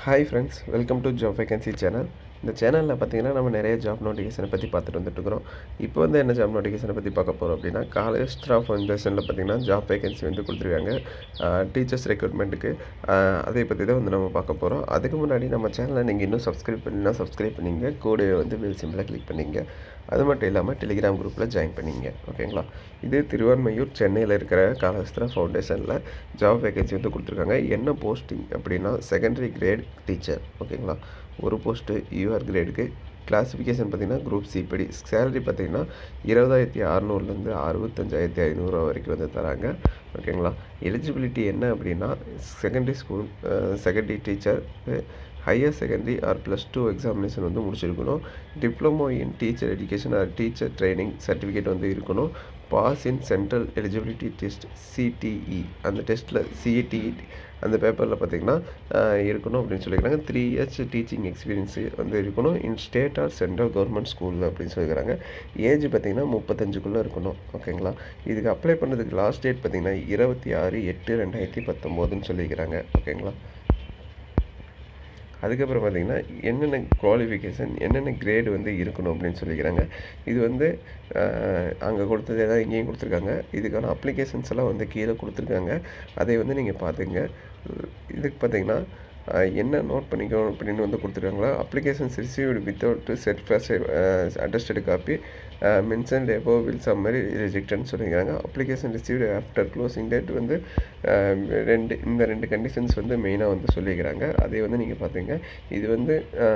hi friends welcome to job vacancy channel இந்த சேனலில் பார்த்தீங்கன்னா நம்ம நிறைய ஜாப் நோட்டிஃபிகேஷனை பற்றி பார்த்துட்டு வந்துட்டுருக்குறோம் இப்போ வந்து என்ன ஜாப் நோட்டிஃபிகேஷனை பற்றி பார்க்க போகிறோம் அப்படின்னா காலேஜ் ஸ்டாஃப் ஃபவுண்டேஷனில் பார்த்தீங்கன்னா ஜாப் வேகன்சி வந்து கொடுத்துருக்காங்க டீச்சர்ஸ் ரெக்ரூட்மெண்ட்டுக்கு அதை பற்றி தான் வந்து நம்ம பார்க்க போகிறோம் அதுக்கு முன்னாடி நம்ம சேனலை நீங்கள் இன்னும் சப்ஸ்கிரைப் பண்ணினா சப்ஸ்கிரைப் பண்ணிங்க கூடவே வந்து பெல் சிம்பிளை கிளிக் பண்ணிங்க அது மட்டும் இல்லாமல் டெலிகிராம் குரூப்பில் ஜாயின் பண்ணிங்க ஓகேங்களா இது திருவான்மையூர் சென்னையில் இருக்கிற காலஸ்திரா ஃபவுண்டேஷனில் ஜாப் வேகன்சி வந்து கொடுத்துருக்காங்க என்ன போஸ்டிங் அப்படின்னா செகண்டரி கிரேட் டீச்சர் ஓகேங்களா ஒரு போஸ்ட்டு யூஆர் கிரேடுக்கு கிளாஸிஃபிகேஷன் பார்த்தீங்கன்னா குரூப் சி படி சேலரி பார்த்தீங்கன்னா இருபதாயிரத்தி அறநூறுலேருந்து அறுபத்தஞ்சாயிரத்தி ஐநூறுரூவா வரைக்கும் வந்து தராங்க ஓகேங்களா எலிஜிபிலிட்டி என்ன அப்படின்னா secondary school secondary teacher higher secondary or plus two examination வந்து முடிச்சிருக்கணும் diploma in teacher education or teacher training certificate வந்து இருக்கணும் pass in central eligibility test CTE அந்த டெஸ்ட்டில் சிஇடிஇ அந்த பேப்பரில் பார்த்தீங்கன்னா இருக்கணும் அப்படின்னு சொல்லிக்கிறாங்க த்ரீ இயர்ஸ் டீச்சிங் எக்ஸ்பீரியன்ஸு வந்து இருக்கணும் in state or central government ஸ்கூலில் அப்படின்னு சொல்லிக்கிறாங்க ஏஜ் பார்த்தீங்கன்னா முப்பத்தஞ்சுக்குள்ளே இருக்கணும் ஓகேங்களா இதுக்கு அப்ளை பண்ணுறதுக்கு லாஸ்ட் டேட் பார்த்தீங்கன்னா இருபத்தி ஆறு எட்டு ரெண்டாயிரத்தி பத்தொம்போதுன்னு சொல்லிக்கிறாங்க ஓகேங்களா அதுக்கப்புறம் பார்த்திங்கன்னா என்னென்ன குவாலிஃபிகேஷன் என்னென்ன கிரேடு வந்து இருக்கணும் அப்படின்னு சொல்லிக்கிறாங்க இது வந்து அங்கே கொடுத்ததே தான் இங்கேயும் கொடுத்துருக்காங்க இதுக்கான அப்ளிகேஷன்ஸ் எல்லாம் வந்து கீழே கொடுத்துருக்காங்க அதை வந்து நீங்கள் பார்த்துங்க இதுக்கு பார்த்தீங்கன்னா என்ன நோட் பண்ணிக்கணும் அப்படின்னு வந்து கொடுத்துருக்காங்களா applications received without set first attested copy mentioned above will summary ரிஜெக்டட்னு சொல்லிக்கிறாங்க application received after closing date வந்து ரெண்டு இந்த ரெண்டு கண்டிஷன்ஸ் வந்து மெயினாக வந்து சொல்லிக்கிறாங்க அதை வந்து நீங்கள் பார்த்துங்க இது வந்து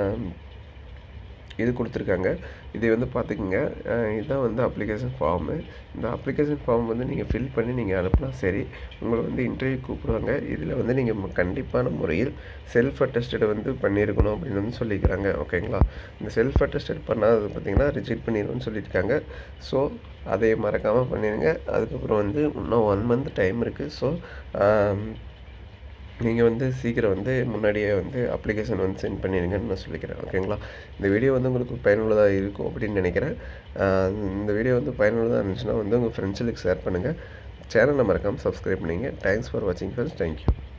இது கொடுத்துருக்காங்க இதை வந்து பார்த்துக்குங்க இதுதான் வந்து அப்ளிகேஷன் ஃபார்மு இந்த அப்ளிகேஷன் ஃபார்ம் வந்து நீங்கள் ஃபில் பண்ணி நீங்கள் அனுப்புனா சரி உங்களை வந்து இன்டர்வியூ கூப்பிடுவாங்க இதில் வந்து நீங்கள் கண்டிப்பான முறையில் செல்ஃப் அட்டஸ்டட் வந்து பண்ணியிருக்கணும் அப்படின்னு வந்து சொல்லிக்கிறாங்க ஓகேங்களா இந்த செல்ஃப் அட்டஸ்டட் பண்ணாதது பார்த்தீங்கன்னா ரிஜெக்ட் பண்ணிடுவோம்னு சொல்லியிருக்காங்க ஸோ அதை மறக்காமல் பண்ணிடுங்க அதுக்கப்புறம் வந்து இன்னும் ஒன் மந்த் டைம் இருக்குது ஸோ நீங்கள் வந்து சீக்கிரம் வந்து முன்னாடியே வந்து அப்ளிகேஷன் வந்து சென்ட் பண்ணிடுங்கன்னு நான் சொல்லிக்கிறேன் ஓகேங்களா இந்த வீடியோ வந்து உங்களுக்கு பயனுள்ளதாக இருக்கும் அப்படின்னு நினைக்கிறேன் இந்த வீடியோ வந்து பயனுள்ளதாக இருந்துச்சுன்னா வந்து உங்கள் ஃப்ரெண்ட்ஸுக்கு ஷேர் பண்ணுங்கள் சேனலை மறக்காமல் சப்ஸ்கிரைப் பண்ணிங்க தேங்க்ஸ் ஃபார் வாட்சிங் ஃப்ரெண்ட்ஸ் தேங்க்யூ